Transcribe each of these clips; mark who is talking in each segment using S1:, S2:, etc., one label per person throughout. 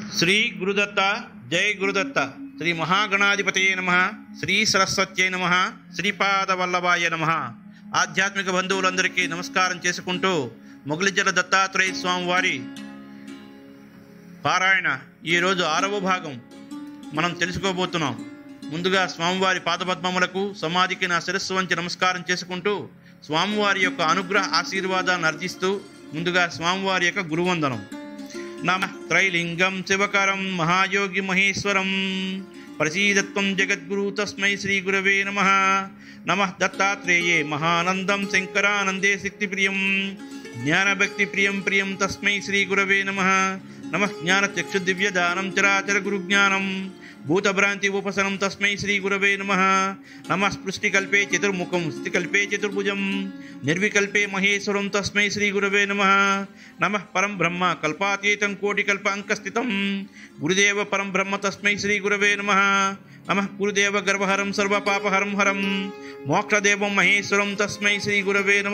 S1: శ్రీ గురుదత్త జై గురుదత్త శ్రీ మహాగణాధిపతయే నమ శ్రీ సరస్వత్యై నమ శ్రీపాద వల్లభాయ నమ ఆధ్యాత్మిక బంధువులందరికీ నమస్కారం చేసుకుంటూ మొగలిజల దత్తాత్రేయ స్వామి వారి పారాయణ ఈరోజు ఆరవ భాగం మనం తెలుసుకోబోతున్నాం ముందుగా స్వామివారి పాదపద్మములకు సమాధికి నా శిరస్సు వంచి నమస్కారం చేసుకుంటూ స్వామివారి యొక్క అనుగ్రహ ఆశీర్వాదాన్ని అర్జిస్తూ ముందుగా స్వామివారి యొక్క గురువందనం నమ త్రైలింగం శివకరం మహాయోగి మహేశ్వరం ప్రసీదత్వం జగద్గురు తస్మై శ్రీ గురవే నమ నమ దత్తాత్రేయే మహానందం శంకరానందే శక్తిప్రియం జ్ఞానభక్తి ప్రియం ప్రియం తస్మై శ్రీ గురవే నమ నమ జ్ఞానచక్షు దివ్యదానం చరాచర గురుజ్ఞానం భూతభ్రాంతి ఉపసనం తస్మై శ్రీ గురవే నమ నమ స్పృష్టికల్పే చతుర్ముఖం స్థితికల్పే చతుర్భుజం నిర్వికల్పే మహేశ్వరం తస్మై శ్రీ గురవే నమ నమ పరం బ్రహ్మ కల్పాతీతం కోటికల్ప అంకస్థితం గురుదేవ పరం బ్రహ్మ తస్మై శ్రీ గురవే నమ నమ గురుదేవ గర్వహరం సర్వపాపహరం హరం మోక్షదేవం మహేశ్వరం తస్మై శ్రీ గురవే నమ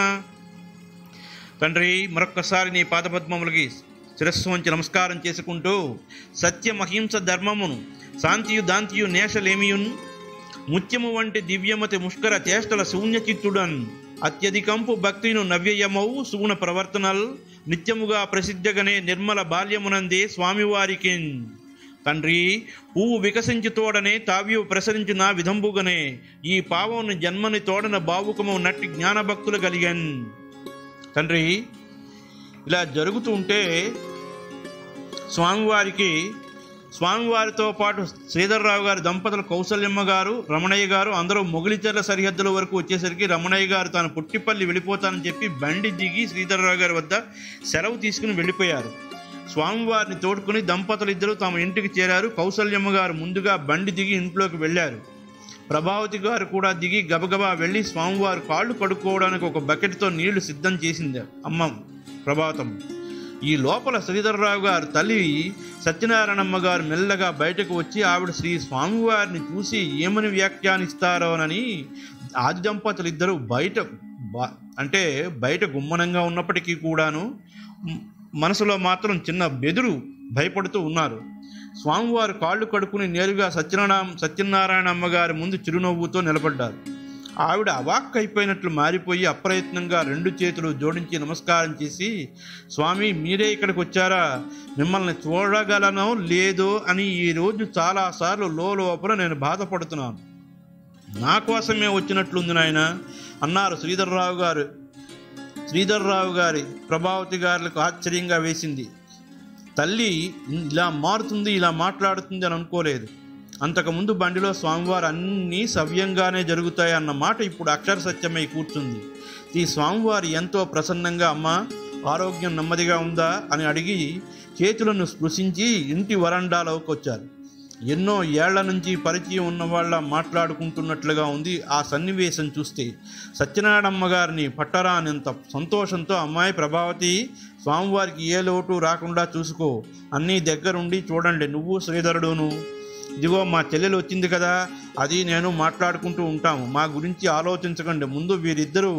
S1: తండ్రి మరొక్కసారి నీ పాదపద్మములకి శిరస్సు వంచి నమస్కారం చేసుకుంటూ సత్యమహింస ధర్మమును శాంతియు దాంతియు నేషలేమియున్ ముత్యము వంటి దివ్యమతి ముష్కర చేష్టల శూన్యచిత్తుడన్ అత్యధికంపు భక్తిను నవ్యయమౌ సూన ప్రవర్తనల్ నిత్యముగా ప్రసిద్ధగనే నిర్మల బాల్యమునందే స్వామివారికి తండ్రి పువ్వు వికసించి తోడనే తావ్యు ప్రసరించు నా విధంబుగనే ఈ పావను జన్మని తోడన బావుకము నట్టి జ్ఞానభక్తులు కలిగన్ తండ్రి ఇలా జరుగుతూ ఉంటే స్వామివారికి స్వామివారితో పాటు శ్రీధర్రావు గారి దంపతులు కౌసల్యమ్మ గారు రమణయ్య గారు అందరూ మొగిలిచెర్ల సరిహద్దుల వరకు వచ్చేసరికి రమణయ్య గారు తాను పుట్టిపల్లి వెళ్ళిపోతానని చెప్పి బండి దిగి శ్రీధర్రావు గారి వద్ద సెలవు తీసుకుని వెళ్ళిపోయారు స్వామివారిని తోడుకుని దంపతులు ఇద్దరు తమ ఇంటికి చేరారు కౌసల్యమ్మ గారు ముందుగా బండి దిగి ఇంట్లోకి వెళ్ళారు ప్రభావతి గారు కూడా దిగి గబగబా వెళ్ళి స్వామివారి కాళ్ళు కడుక్కోవడానికి ఒక బకెట్తో నీళ్లు సిద్ధం చేసింది అమ్మ ప్రభావతం ఈ లోపల శ్రీధర్రావు గారు తల్లి సత్యనారాయణమ్మ గారు మెల్లగా బయటకు వచ్చి ఆవిడ శ్రీ స్వామివారిని చూసి ఏమని వ్యాఖ్యానిస్తారోనని ఆది దంపతులు ఇద్దరు బయట బ- అంటే బయట గుమ్మనంగా ఉన్నప్పటికీ కూడాను మ్, మనసులో మాత్రం చిన్న బెదురు భయపడుతూ ఉన్నారు స్వామివారు కాళ్ళు కడుక్కుని నేరుగా సత్యనారాయణ సత్యనారాయణ అమ్మగారి ముందు చిరునవ్వుతో నిలబడ్డారు ఆవిడ అవాక్ అయిపోయినట్లు మారిపోయి అప్రయత్నంగా రెండు చేతులు జోడించి నమస్కారం చేసి స్వామి మీరే ఇక్కడికి వచ్చారా మిమ్మల్ని చూడగలనో లేదో అని ఈరోజు చాలాసార్లు లోపల నేను బాధపడుతున్నాను నా కోసమే వచ్చినట్లుంది నాయన అన్నారు శ్రీధర్రావు గారు శ్రీధర్రావు గారి ప్రభావతి గారులకు ఆశ్చర్యంగా వేసింది తల్లి ఇలా మారుతుంది ఇలా మాట్లాడుతుంది అని అనుకోలేదు అంతకుముందు బండిలో స్వామివారు అన్నీ సవ్యంగానే జరుగుతాయి అన్న మాట ఇప్పుడు అక్షర సత్యమై కూర్చుంది ఈ స్వామివారు ఎంతో ప్రసన్నంగా అమ్మ ఆరోగ్యం నెమ్మదిగా ఉందా అని అడిగి చేతులను స్పృశించి ఇంటి వరండాలోకి వచ్చారు ఎన్నో ఏళ్ల నుంచి పరిచయం ఉన్న వాళ్ళ మాట్లాడుకుంటున్నట్లుగా ఉంది ఆ సన్నివేశం చూస్తే సత్యనారాయణమ్మ గారిని పట్టరానంత సంతోషంతో అమ్మాయి ప్రభావతి స్వామివారికి ఏ లోటు రాకుండా చూసుకో అన్నీ దగ్గరుండి చూడండి నువ్వు శ్రీధరుడును ఇదిగో మా చెల్లెలు వచ్చింది కదా అది నేను మాట్లాడుకుంటూ ఉంటాము మా గురించి ఆలోచించకండి ముందు వీరిద్దరూ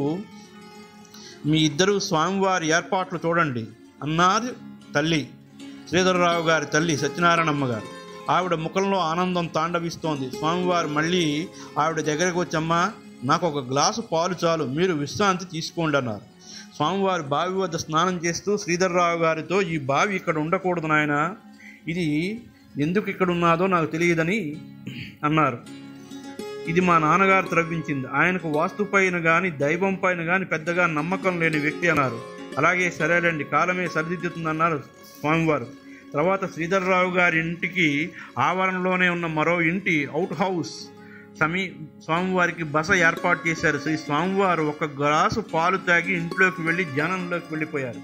S1: మీ ఇద్దరు స్వామివారి ఏర్పాట్లు చూడండి అన్నారు తల్లి శ్రీధరరావు గారి తల్లి సత్యనారాయణమ్మ గారు ఆవిడ ముఖంలో ఆనందం తాండవిస్తోంది స్వామివారు మళ్ళీ ఆవిడ దగ్గరకు వచ్చమ్మా నాకు ఒక గ్లాసు పాలు చాలు మీరు విశ్రాంతి తీసుకోండి అన్నారు స్వామివారి బావి వద్ద స్నానం చేస్తూ శ్రీధర్రావు గారితో ఈ బావి ఇక్కడ ఉండకూడదు నాయన ఇది ఎందుకు ఇక్కడ ఉన్నదో నాకు తెలియదని అన్నారు ఇది మా నాన్నగారు త్రవ్వించింది ఆయనకు వాస్తు పైన కానీ దైవం పైన కానీ పెద్దగా నమ్మకం లేని వ్యక్తి అన్నారు అలాగే సరేలేండి కాలమే సరిదిద్దుతుందన్నారు స్వామివారు తర్వాత శ్రీధర్రావు గారి ఇంటికి ఆవరణలోనే ఉన్న మరో ఇంటి అవుట్ హౌస్ సమీ స్వామివారికి బస ఏర్పాటు చేశారు శ్రీ స్వామివారు ఒక గ్లాసు పాలు తాగి ఇంట్లోకి వెళ్ళి ధ్యానంలోకి వెళ్ళిపోయారు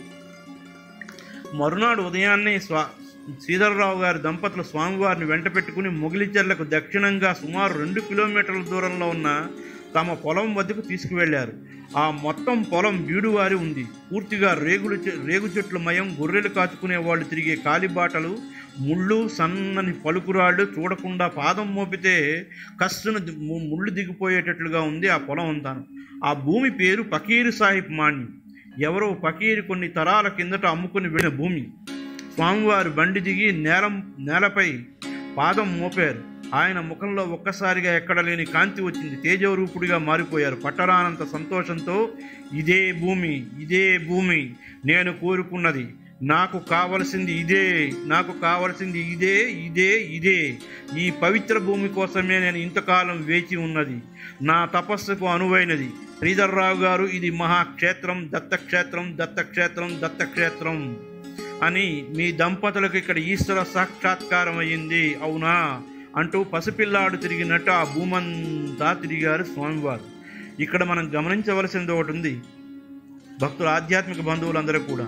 S1: మరునాడు ఉదయాన్నే స్వా శ్రీధరరావు గారి దంపతులు స్వామివారిని వెంట పెట్టుకుని మొగిలిచెర్లకు దక్షిణంగా సుమారు రెండు కిలోమీటర్ల దూరంలో ఉన్న తమ పొలం వద్దకు తీసుకువెళ్లారు ఆ మొత్తం పొలం బీడువారి ఉంది పూర్తిగా రేగులు చె- రేగు చెట్లు మయం గొర్రెలు కాచుకునే వాళ్ళు తిరిగే కాలిబాటలు ముళ్ళు సన్నని పలుకురాళ్ళు చూడకుండా పాదం మోపితే కస్సును ది- ము- ముళ్ళు దిగిపోయేటట్లుగా ఉంది ఆ పొలం అంతాను ఆ భూమి పేరు పకీరు సాహిబ్ మాణి ఎవరో పకీరు కొన్ని తరాల కిందట అమ్ముకుని వెళ్ళిన భూమి స్వామివారు బండి దిగి నేల నేలపై పాదం మోపారు ఆయన ముఖంలో ఒక్కసారిగా ఎక్కడ లేని కాంతి వచ్చింది తేజోరూపుడిగా మారిపోయారు పట్టరానంత సంతోషంతో ఇదే భూమి ఇదే భూమి నేను కోరుకున్నది నాకు కావలసింది ఇదే నాకు కావలసింది ఇదే ఇదే ఇదే ఈ పవిత్ర భూమి కోసమే నేను ఇంతకాలం వేచి ఉన్నది నా తపస్సుకు అనువైనది శ్రీధర్రావు గారు ఇది మహాక్షేత్రం దత్తక్షేత్రం దత్తక్షేత్రం దత్తక్షేత్రం అని మీ దంపతులకు ఇక్కడ ఈశ్వర సాక్షాత్కారం అయ్యింది అవునా అంటూ పసిపిల్లాడు తిరిగినట్టు ఆ భూమంతా తిరిగారు స్వామివారు ఇక్కడ మనం గమనించవలసింది ఒకటి ఉంది భక్తుల ఆధ్యాత్మిక బంధువులందరూ కూడా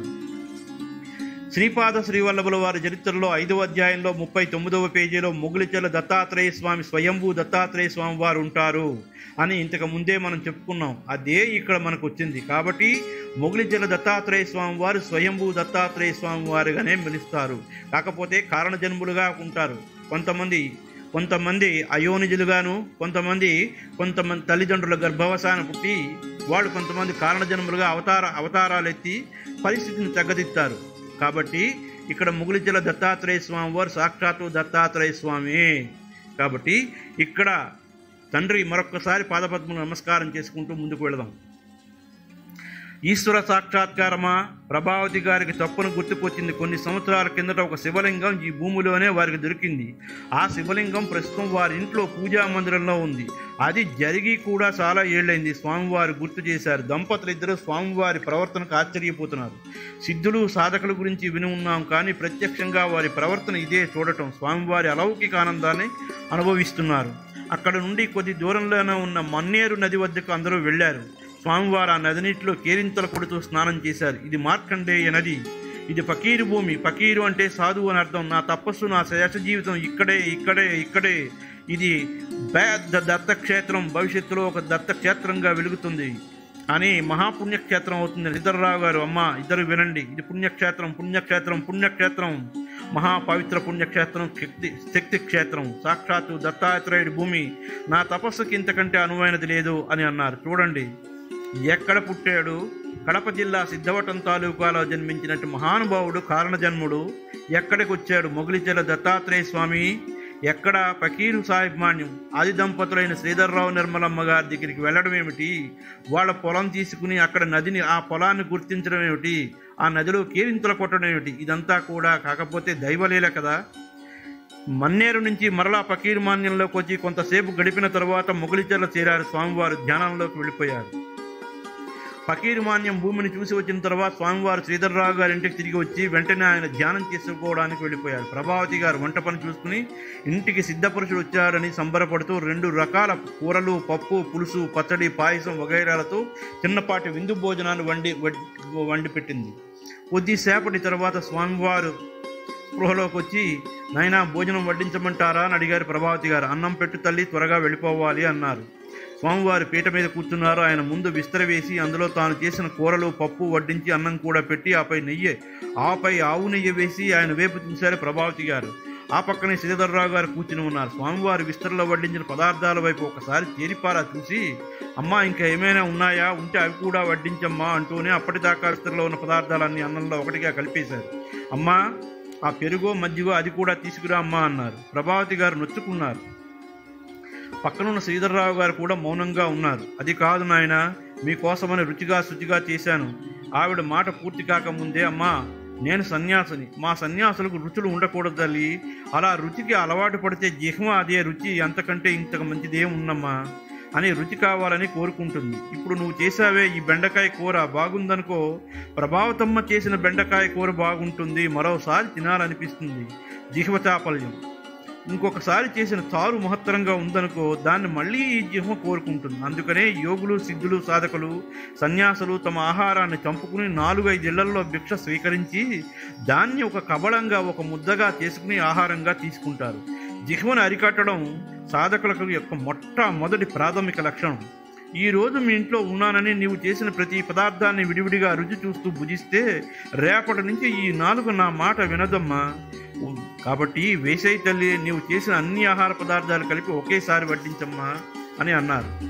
S1: శ్రీపాద శ్రీవల్లభుల వారి చరిత్రలో ఐదవ అధ్యాయంలో ముప్పై తొమ్మిదవ పేజీలో మొగులిచెల దత్తాత్రేయ స్వామి స్వయంభూ దత్తాత్రేయ స్వామి వారు ఉంటారు అని ఇంతకు ముందే మనం చెప్పుకున్నాం అదే ఇక్కడ మనకు వచ్చింది కాబట్టి మొగులిచెల దత్తాత్రేయ స్వామి వారు స్వయంభూ దత్తాత్రేయ స్వామి వారుగానే పిలుస్తారు కాకపోతే కారణజన్ములుగా ఉంటారు కొంతమంది కొంతమంది అయోనిజులుగాను కొంతమంది కొంతమంది తల్లిదండ్రుల గర్భవసాన పుట్టి వాళ్ళు కొంతమంది కారణజన్ములుగా అవతార అవతారాలు ఎత్తి పరిస్థితిని తగ్గదిస్తారు కాబట్టి ఇక్కడ ముగులిజల దత్తాత్రేయ స్వామి వారు సాక్షాత్తు దత్తాత్రేయ స్వామి కాబట్టి ఇక్కడ తండ్రి మరొక్కసారి పాదపద్మను నమస్కారం చేసుకుంటూ ముందుకు వెళదాం ఈశ్వర సాక్షాత్కారమా ప్రభావతి గారికి తప్పును గుర్తుకొచ్చింది కొన్ని సంవత్సరాల కిందట ఒక శివలింగం ఈ భూమిలోనే వారికి దొరికింది ఆ శివలింగం ప్రస్తుతం వారి ఇంట్లో పూజా మందిరంలో ఉంది అది జరిగి కూడా చాలా ఏళ్ళైంది స్వామివారు గుర్తు చేశారు దంపతులు ఇద్దరు స్వామివారి ప్రవర్తనకు ఆశ్చర్యపోతున్నారు సిద్ధులు సాధకుల గురించి విని ఉన్నాం కానీ ప్రత్యక్షంగా వారి ప్రవర్తన ఇదే చూడటం స్వామివారి అలౌకిక ఆనందాన్ని అనుభవిస్తున్నారు అక్కడ నుండి కొద్ది దూరంలోనే ఉన్న మన్నేరు నది వద్దకు అందరూ వెళ్ళారు స్వామివారు ఆ నది నీటిలో కేరింతలు కొడుతూ స్నానం చేశారు ఇది మార్కండేయ నది ఇది ఫకీరు భూమి ఫకీరు అంటే సాధువు అని అర్థం నా తపస్సు నా శేష జీవితం ఇక్కడే ఇక్కడే ఇక్కడే ఇది పెద్ద దత్తక్షేత్రం భవిష్యత్తులో ఒక దత్తక్షేత్రంగా వెలుగుతుంది అని మహాపుణ్యక్షేత్రం అవుతుంది ఇద్దరురావు గారు అమ్మ ఇద్దరు వినండి ఇది పుణ్యక్షేత్రం పుణ్యక్షేత్రం పుణ్యక్షేత్రం మహాపవిత్ర పుణ్యక్షేత్రం శక్తి శక్తి క్షేత్రం సాక్షాత్తు దత్తాత్రేయుడి భూమి నా తపస్సుకి ఇంతకంటే అనువైనది లేదు అని అన్నారు చూడండి ఎక్కడ పుట్టాడు కడప జిల్లా సిద్ధవటం తాలూకాలో జన్మించినట్టు మహానుభావుడు కారణజన్ముడు ఎక్కడికి వచ్చాడు మొగిలిచెల దత్తాత్రేయ స్వామి ఎక్కడ ఫకీరు సాహిబ్ మాన్యం ఆది దంపతులైన శ్రీధర్రావు నిర్మలమ్మ గారి దగ్గరికి వెళ్ళడం ఏమిటి వాళ్ళ పొలం తీసుకుని అక్కడ నదిని ఆ పొలాన్ని గుర్తించడం ఏమిటి ఆ నదిలో కేరింతలు కొట్టడం ఏమిటి ఇదంతా కూడా కాకపోతే దైవలీల కదా మన్నేరు నుంచి మరలా ఫకీర్ మాన్యంలోకి వచ్చి కొంతసేపు గడిపిన తరువాత మొగలిచెర్ల చేరారు స్వామివారు ధ్యానంలోకి వెళ్ళిపోయారు ఫకీర్ మాన్యం భూమిని చూసి వచ్చిన తర్వాత స్వామివారు శ్రీధర్రావు గారి ఇంటికి తిరిగి వచ్చి వెంటనే ఆయన ధ్యానం చేసుకోవడానికి వెళ్ళిపోయారు ప్రభావతి గారు వంట పని చూసుకుని ఇంటికి సిద్ధపురుషుడు వచ్చారని సంబరపడుతూ రెండు రకాల కూరలు పప్పు పులుసు పచ్చడి పాయసం వగైరాలతో చిన్నపాటి విందు భోజనాన్ని వండి వడ్- వండి పెట్టింది కొద్దిసేపటి తర్వాత స్వామివారు స్పృహలోకి వచ్చి నాయనా భోజనం వడ్డించమంటారా అని అడిగారు ప్రభావతి గారు అన్నం పెట్టు తల్లి త్వరగా వెళ్ళిపోవాలి అన్నారు స్వామివారి పీట మీద కూర్చున్నారు ఆయన ముందు విస్తర వేసి అందులో తాను చేసిన కూరలు పప్పు వడ్డించి అన్నం కూడా పెట్టి ఆపై నెయ్యి ఆపై ఆవు నెయ్యి వేసి ఆయన వైపు చూశారు ప్రభావతి గారు ఆ పక్కనే శ్రీధర్రావు గారు కూర్చుని ఉన్నారు స్వామివారి విస్తరలో వడ్డించిన పదార్థాల వైపు ఒకసారి చేరిపారా చూసి అమ్మా ఇంకా ఏమైనా ఉన్నాయా ఉంటే అవి కూడా వడ్డించమ్మా అంటూనే అప్పటిదాకా విస్తరలో ఉన్న పదార్థాలన్నీ అన్నంలో ఒకటిగా కలిపేశారు అమ్మా ఆ పెరుగో మజ్జిగో అది కూడా తీసుకురా అమ్మా అన్నారు ప్రభావతి గారు నొచ్చుకున్నారు పక్కనున్న శ్రీధర్రావు గారు కూడా మౌనంగా ఉన్నారు అది కాదు నాయన మీకోసమని రుచిగా శుచిగా చేశాను ఆవిడ మాట పూర్తి కాకముందే అమ్మా నేను సన్యాసిని మా సన్యాసులకు రుచులు ఉండకూడదు తల్లి అలా రుచికి అలవాటు పడితే జిహ్మ అదే రుచి అంతకంటే ఇంతకు మంచిది ఏమున్నమ్మా అని రుచి కావాలని కోరుకుంటుంది ఇప్పుడు నువ్వు చేసావే ఈ బెండకాయ కూర బాగుందనుకో ప్రభావతమ్మ చేసిన బెండకాయ కూర బాగుంటుంది మరోసారి తినాలనిపిస్తుంది జిహ్వ చాపల్యం ఇంకొకసారి చేసిన చారు మహత్తరంగా ఉందనుకో దాన్ని మళ్ళీ ఈ జిహ్మ కోరుకుంటుంది అందుకనే యోగులు సిద్ధులు సాధకులు సన్యాసులు తమ ఆహారాన్ని చంపుకుని నాలుగైదేళ్లలో భిక్ష స్వీకరించి దాన్ని ఒక కబళంగా ఒక ముద్దగా చేసుకుని ఆహారంగా తీసుకుంటారు జిహ్మను అరికట్టడం సాధకులకు యొక్క మొట్టమొదటి ప్రాథమిక లక్షణం ఈ రోజు మీ ఇంట్లో ఉన్నానని నీవు చేసిన ప్రతి పదార్థాన్ని విడివిడిగా రుచి చూస్తూ భుజిస్తే రేపటి నుంచి ఈ నాలుగు నా మాట వినదమ్మా కాబట్టి వేసై తల్లి నీవు చేసిన అన్ని ఆహార పదార్థాలు కలిపి ఒకేసారి వడ్డించమ్మా అని అన్నారు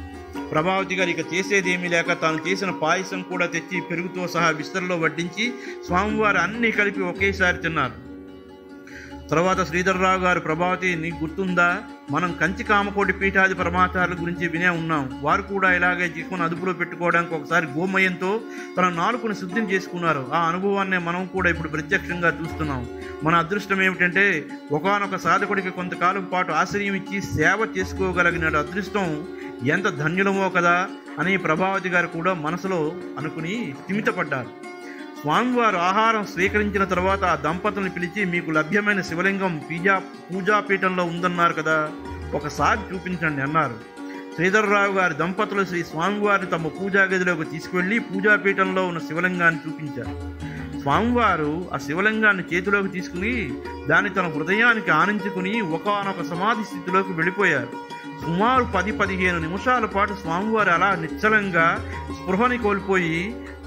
S1: ప్రభావతి గారు ఇక చేసేదేమీ లేక తాను చేసిన పాయసం కూడా తెచ్చి పెరుగుతో సహా విస్తరలో వడ్డించి స్వామివారు అన్నీ కలిపి ఒకేసారి తిన్నారు తర్వాత శ్రీధర్రావు గారు ప్రభావతి నీకు గుర్తుందా మనం కంచి కామకోటి పీఠాది పరమాచార్యుల గురించి వినే ఉన్నాం వారు కూడా ఇలాగే జీవన అదుపులో పెట్టుకోవడానికి ఒకసారి గోమయంతో తన నాలుకను సిద్ధం చేసుకున్నారు ఆ అనుభవాన్ని మనం కూడా ఇప్పుడు ప్రత్యక్షంగా చూస్తున్నాం మన అదృష్టం ఏమిటంటే ఒకనొక సాధకుడికి కొంతకాలం పాటు ఆశ్రయం ఇచ్చి సేవ చేసుకోగలిగిన అదృష్టం ఎంత ధన్యులమో కదా అని ప్రభావతి గారు కూడా మనసులో అనుకుని స్థిమితపడ్డారు స్వామివారు ఆహారం స్వీకరించిన తర్వాత ఆ దంపతులను పిలిచి మీకు లభ్యమైన శివలింగం పూజా పూజాపీఠంలో ఉందన్నారు కదా ఒకసారి చూపించండి అన్నారు శ్రీధర్రావు గారి దంపతులు శ్రీ స్వామివారిని తమ పూజా గదిలోకి తీసుకువెళ్ళి పూజాపీఠంలో ఉన్న శివలింగాన్ని చూపించారు స్వామివారు ఆ శివలింగాన్ని చేతిలోకి తీసుకుని దాన్ని తన హృదయానికి ఆనించుకుని ఒకనొక సమాధి స్థితిలోకి వెళ్ళిపోయారు సుమారు పది పదిహేను నిమిషాల పాటు స్వామివారు అలా నిశ్చలంగా స్పృహని కోల్పోయి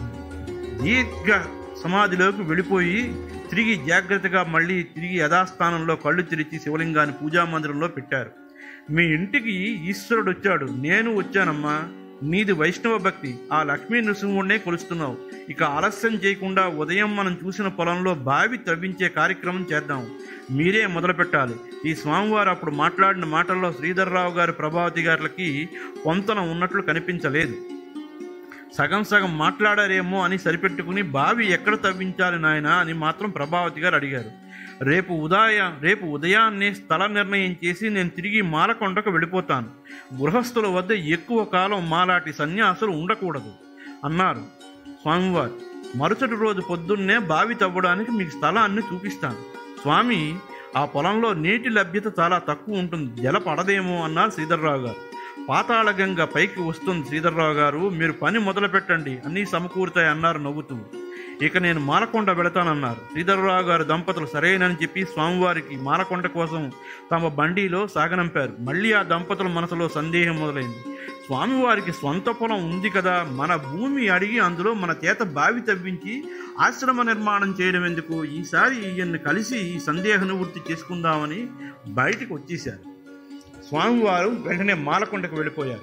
S1: దీర్ఘ సమాధిలోకి వెళ్ళిపోయి తిరిగి జాగ్రత్తగా మళ్ళీ తిరిగి యథాస్థానంలో కళ్ళు తెరిచి శివలింగాన్ని పూజా మందిరంలో పెట్టారు మీ ఇంటికి ఈశ్వరుడు వచ్చాడు నేను వచ్చానమ్మా నీది వైష్ణవ భక్తి ఆ లక్ష్మీ నృసింహుడినే కొలుస్తున్నావు ఇక ఆలస్యం చేయకుండా ఉదయం మనం చూసిన పొలంలో బావి తవ్వించే కార్యక్రమం చేద్దాం మీరే మొదలు పెట్టాలి ఈ స్వామివారు అప్పుడు మాట్లాడిన మాటల్లో శ్రీధర్రావు గారి ప్రభావతి గారులకి పొంతన ఉన్నట్లు కనిపించలేదు సగం సగం మాట్లాడారేమో అని సరిపెట్టుకుని బావి ఎక్కడ తవ్వించాలి నాయనా అని మాత్రం ప్రభావతి గారు అడిగారు రేపు ఉదయ రేపు ఉదయాన్నే స్థల నిర్ణయం చేసి నేను తిరిగి మాలకొండకు వెళ్ళిపోతాను గృహస్థుల వద్ద ఎక్కువ కాలం మాలాంటి సన్యాసులు ఉండకూడదు అన్నారు స్వామివారు మరుసటి రోజు పొద్దున్నే బావి తవ్వడానికి మీకు స్థలాన్ని చూపిస్తాను స్వామి ఆ పొలంలో నీటి లభ్యత చాలా తక్కువ ఉంటుంది జల పడదేమో అన్నారు శ్రీధర్రావు గారు పాతాళగంగ పైకి వస్తుంది శ్రీధర్రావు గారు మీరు పని మొదలు పెట్టండి అన్నీ సమకూరుతాయి అన్నారు నవ్వుతూ ఇక నేను మాలకొండ వెళతానన్నారు శ్రీధర్రావు గారు దంపతులు సరేనని చెప్పి స్వామివారికి మాలకొండ కోసం తమ బండిలో సాగనంపారు మళ్ళీ ఆ దంపతుల మనసులో సందేహం మొదలైంది స్వామివారికి స్వంత పొలం ఉంది కదా మన భూమి అడిగి అందులో మన చేత బావి తవ్వించి ఆశ్రమ నిర్మాణం చేయడం ఎందుకు ఈసారి ఈయన్ని కలిసి ఈ సందేహ నివృత్తి చేసుకుందామని బయటికి వచ్చేశారు స్వామివారు వెంటనే మాలకొండకు వెళ్ళిపోయారు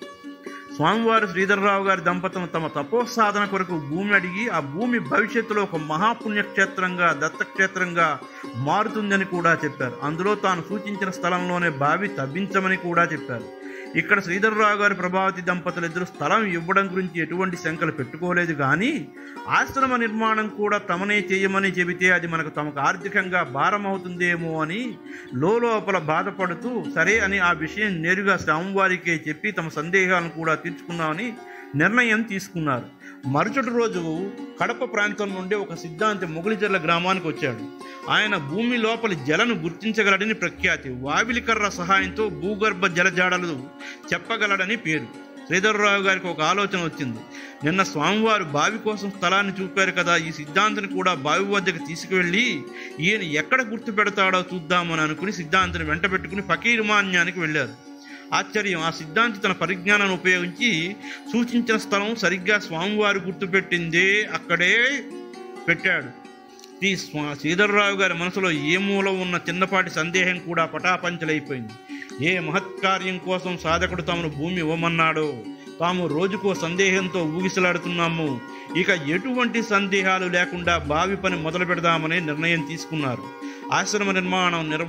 S1: స్వామివారు శ్రీధర్రావు గారి దంపతులు తమ తపోసాధన కొరకు భూమి అడిగి ఆ భూమి భవిష్యత్తులో ఒక మహాపుణ్యక్షేత్రంగా దత్తక్షేత్రంగా మారుతుందని కూడా చెప్పారు అందులో తాను సూచించిన స్థలంలోనే బావి తవ్వించమని కూడా చెప్పారు ఇక్కడ శ్రీధర్రావు గారి ప్రభావతి దంపతులు ఇద్దరు స్థలం ఇవ్వడం గురించి ఎటువంటి శంకలు పెట్టుకోలేదు కానీ ఆశ్రమ నిర్మాణం కూడా తమనే చేయమని చెబితే అది మనకు తమకు ఆర్థికంగా భారం అవుతుందేమో అని లోపల బాధపడుతూ సరే అని ఆ విషయం నేరుగా స్వామివారికే చెప్పి తమ సందేహాలను కూడా తీర్చుకుందామని నిర్ణయం తీసుకున్నారు మరుసటి రోజు కడప ప్రాంతం నుండి ఒక సిద్ధాంతి మొగలిచెర్ల గ్రామానికి వచ్చాడు ఆయన భూమి లోపలి జలను గుర్తించగలడని ప్రఖ్యాతి వావిలికర్ర సహాయంతో భూగర్భ జలజాడలు చెప్పగలడని పేరు శ్రీధర్రావు గారికి ఒక ఆలోచన వచ్చింది నిన్న స్వామివారు బావి కోసం స్థలాన్ని చూపారు కదా ఈ సిద్ధాంతిని కూడా బావి వద్దకు తీసుకువెళ్ళి ఈయన ఎక్కడ గుర్తు పెడతాడో చూద్దామని అనుకుని సిద్ధాంతిని వెంట పెట్టుకుని ఫకీరుమాన్యానికి వెళ్ళారు ఆశ్చర్యం ఆ సిద్ధాంతి తన పరిజ్ఞానాన్ని ఉపయోగించి సూచించిన స్థలం సరిగ్గా స్వామివారు గుర్తుపెట్టిందే అక్కడే పెట్టాడు ఈ స్వా శ్రీధర్రావు గారి మనసులో ఏ మూల ఉన్న చిన్నపాటి సందేహం కూడా పటాపంచలైపోయింది ఏ మహత్కార్యం కోసం సాధకుడు తమను భూమి ఇవ్వమన్నాడో తాము రోజుకో సందేహంతో ఊగిసలాడుతున్నాము ఇక ఎటువంటి సందేహాలు లేకుండా బావి పని మొదలు పెడదామని నిర్ణయం తీసుకున్నారు ఆశ్రమ నిర్మాణం నిర్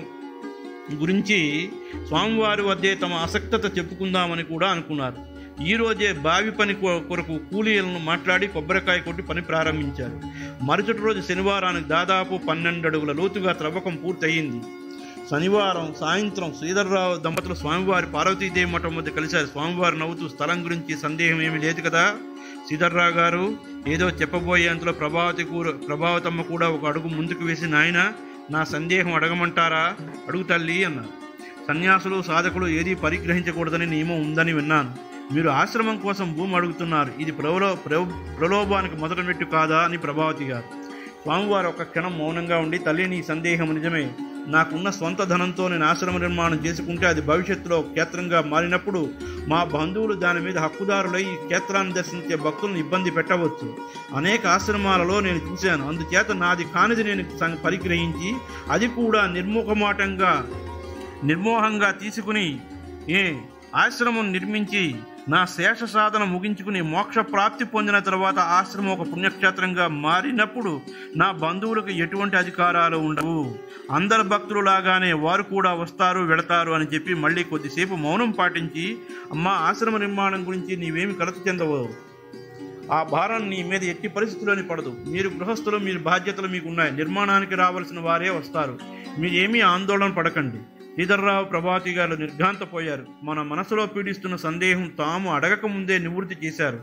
S1: గురించి స్వామివారి వద్దే తమ ఆసక్తత చెప్పుకుందామని కూడా అనుకున్నారు ఈ రోజే బావి పని కొ- కొరకు కూలీలను మాట్లాడి కొబ్బరికాయ కొట్టి పని ప్రారంభించారు మరుసటి రోజు శనివారానికి దాదాపు పన్నెండు అడుగుల లోతుగా త్రవ్వకం పూర్తయింది శనివారం సాయంత్రం శ్రీధర్రావు దంపతులు స్వామివారి పార్వతీదేవి మఠం వద్ద కలిశారు స్వామివారు నవ్వుతూ స్థలం గురించి సందేహం ఏమీ లేదు కదా శ్రీధర్రావు గారు ఏదో చెప్పబోయే అంతలో ప్రభావతి కూర ప్రభావతమ్మ కూడా ఒక అడుగు ముందుకు వేసి నాయన నా సందేహం అడగమంటారా అడుగు తల్లి అన్నారు సన్యాసులు సాధకులు ఏదీ పరిగ్రహించకూడదని నియమం ఉందని విన్నాను మీరు ఆశ్రమం కోసం భూమి అడుగుతున్నారు ఇది ప్రలో ప్ర- ప్రలోభానికి మొదటి మెట్టు కాదా అని ప్రభావతి గారు స్వామివారు ఒక క్షణం మౌనంగా ఉండి తల్లి నీ సందేహం నిజమే నాకున్న స్వంత ధనంతో నేను ఆశ్రమ నిర్మాణం చేసుకుంటే అది భవిష్యత్తులో ఒక క్షేత్రంగా మారినప్పుడు మా బంధువులు దాని మీద హక్కుదారులై ఈ క్షేత్రాన్ని దర్శించే భక్తులను ఇబ్బంది పెట్టవచ్చు అనేక ఆశ్రమాలలో నేను చూశాను అందుచేత నాది కానిది నేను సం- పరిగ్రహించి అది కూడా నిర్ముఖమాటంగా నిర్మోహంగా తీసుకుని ఏ ఆశ్రమం నిర్మించి నా శేష సాధన ముగించుకుని మోక్ష ప్రాప్తి పొందిన తర్వాత ఆశ్రమం ఒక పుణ్యక్షేత్రంగా మారినప్పుడు నా బంధువులకు ఎటువంటి అధికారాలు ఉండవు అందరు భక్తులు లాగానే వారు కూడా వస్తారు వెళతారు అని చెప్పి మళ్ళీ కొద్దిసేపు మౌనం పాటించి అమ్మా ఆశ్రమ నిర్మాణం గురించి నీవేమి కలత చెందవు ఆ భారం నీ మీద ఎట్టి పరిస్థితుల్లోని పడదు మీరు గృహస్థులు మీరు బాధ్యతలు మీకు ఉన్నాయి నిర్మాణానికి రావాల్సిన వారే వస్తారు మీరేమీ ఆందోళన పడకండి శ్రీధర్రావు ప్రభాతి గారు నిర్ఘాంతపోయారు మన మనసులో పీడిస్తున్న సందేహం తాము అడగక ముందే నివృత్తి చేశారు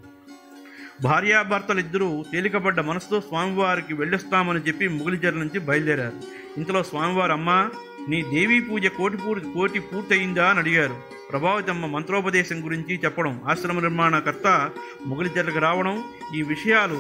S1: భార్యాభర్తలిద్దరూ తేలికపడ్డ మనసుతో స్వామివారికి వెళ్ళొస్తామని చెప్పి ముగిలిజర్ల నుంచి బయలుదేరారు ఇంతలో స్వామివారు అమ్మా నీ దేవీ పూజ కోటి పూర్ కోటి పూర్తయిందా అని అడిగారు ప్రభావితమ్మ మంత్రోపదేశం గురించి చెప్పడం ఆశ్రమ నిర్మాణకర్త ముగిలిజర్లకు రావడం ఈ విషయాలు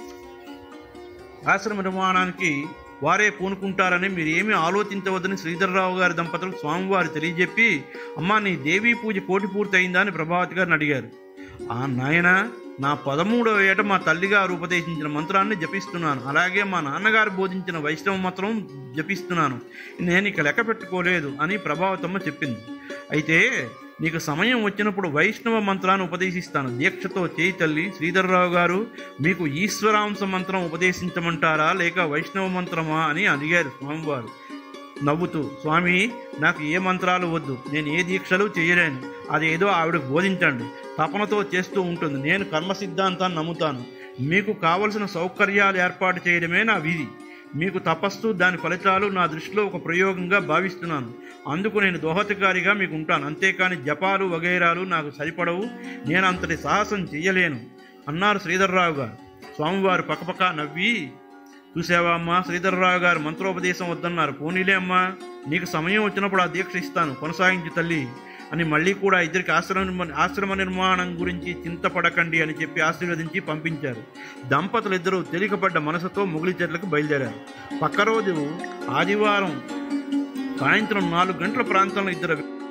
S1: ఆశ్రమ నిర్మాణానికి వారే పూనుకుంటారని మీరు ఏమీ ఆలోచించవద్దని శ్రీధర్రావు గారి దంపతులు స్వామివారు తెలియజెప్పి అమ్మా నీ దేవీ పూజ కోటి పూర్తయిందా అని ప్రభావతి గారిని అడిగారు ఆ నాయన నా పదమూడవ ఏట మా తల్లిగారు ఉపదేశించిన మంత్రాన్ని జపిస్తున్నాను అలాగే మా నాన్నగారు బోధించిన వైష్ణవ మంత్రం జపిస్తున్నాను నేను ఇక లెక్క పెట్టుకోలేదు అని ప్రభావతమ్మ చెప్పింది అయితే నీకు సమయం వచ్చినప్పుడు వైష్ణవ మంత్రాన్ని ఉపదేశిస్తాను దీక్షతో చేయి తల్లి శ్రీధర్రావు గారు మీకు ఈశ్వరాంశ మంత్రం ఉపదేశించమంటారా లేక వైష్ణవ మంత్రమా అని అడిగారు స్వామివారు నవ్వుతూ స్వామి నాకు ఏ మంత్రాలు వద్దు నేను ఏ దీక్షలు చేయలేను అదేదో ఆవిడకు బోధించండి తపనతో చేస్తూ ఉంటుంది నేను కర్మ సిద్ధాంతాన్ని నమ్ముతాను మీకు కావలసిన సౌకర్యాలు ఏర్పాటు చేయడమే నా విధి మీకు తపస్సు దాని ఫలితాలు నా దృష్టిలో ఒక ప్రయోగంగా భావిస్తున్నాను అందుకు నేను దోహతకారిగా మీకు ఉంటాను అంతేకాని జపాలు వగైరాలు నాకు సరిపడవు నేను అంతటి సాహసం చెయ్యలేను అన్నారు శ్రీధర్రావు గారు స్వామివారు పక్కపక్క నవ్వి చూసావా అమ్మా శ్రీధర్రావు గారు మంత్రోపదేశం వద్దన్నారు పోనీలే అమ్మా నీకు సమయం వచ్చినప్పుడు ఆ దీక్ష ఇస్తాను కొనసాగించు తల్లి అని మళ్ళీ కూడా ఇద్దరికి ఆశ్రమ నిర్మ- ఆశ్రమ నిర్మాణం గురించి చింతపడకండి అని చెప్పి ఆశీర్వదించి పంపించారు దంపతులు ఇద్దరు తేలికపడ్డ మనసుతో ముగిలి చెట్లకు బయలుదేరారు పక్క రోజు ఆదివారం సాయంత్రం నాలుగు గంటల ప్రాంతంలో ఇద్దరు